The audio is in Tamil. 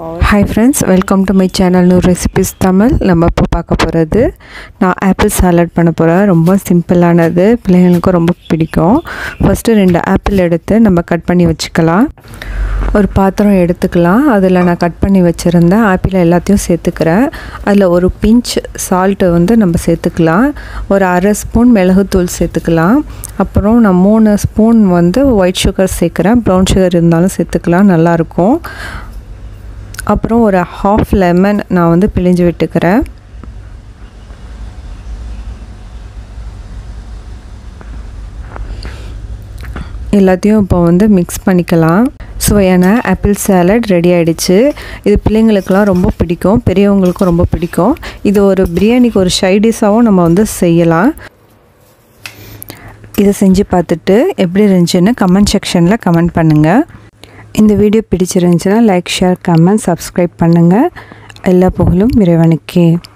hi friends welcome to my channel நூறு ரெசிபிஸ் தமிழ் நம்ம இப்போ பார்க்க போகிறது நான் ஆப்பிள் சாலட் பண்ண போகிறேன் ரொம்ப சிம்பிளானது பிள்ளைங்களுக்கும் ரொம்ப பிடிக்கும் ஃபஸ்ட்டு ரெண்டு ஆப்பிள் எடுத்து நம்ம கட் பண்ணி வச்சுக்கலாம் ஒரு பாத்திரம் எடுத்துக்கலாம் அதில் நான் கட் பண்ணி வச்சுருந்தேன் ஆப்பிள் எல்லாத்தையும் சேர்த்துக்கிறேன் அதில் ஒரு பிஞ்ச் சால்ட்டு வந்து நம்ம சேர்த்துக்கலாம் ஒரு அரை ஸ்பூன் மிளகுத்தூள் சேர்த்துக்கலாம் அப்புறம் நான் மூணு ஸ்பூன் வந்து ஒயிட் சுகர் சேர்க்குறேன் ப்ரௌன் சுகர் இருந்தாலும் சேர்த்துக்கலாம் நல்லாயிருக்கும் அப்புறம் ஒரு ஹாஃப் லெமன் நான் வந்து பிழிஞ்சு விட்டுக்கிறேன் எல்லாத்தையும் இப்போ வந்து மிக்ஸ் பண்ணிக்கலாம் சுவையான ஆப்பிள் சேலட் ரெடி ஆகிடுச்சு இது பிள்ளைங்களுக்கெல்லாம் ரொம்ப பிடிக்கும் பெரியவங்களுக்கும் ரொம்ப பிடிக்கும் இது ஒரு பிரியாணிக்கு ஒரு ஷைடிஷாகவும் நம்ம வந்து செய்யலாம் இதை செஞ்சு பார்த்துட்டு எப்படி இருந்துச்சுன்னு கமெண்ட் செக்ஷனில் கமெண்ட் பண்ணுங்கள் இந்த வீடியோ பிடிச்சிருந்துச்சுன்னா லைக் ஷேர் கமெண்ட் சப்ஸ்கிரைப் பண்ணுங்கள் எல்லா புகழும் இறைவனுக்கே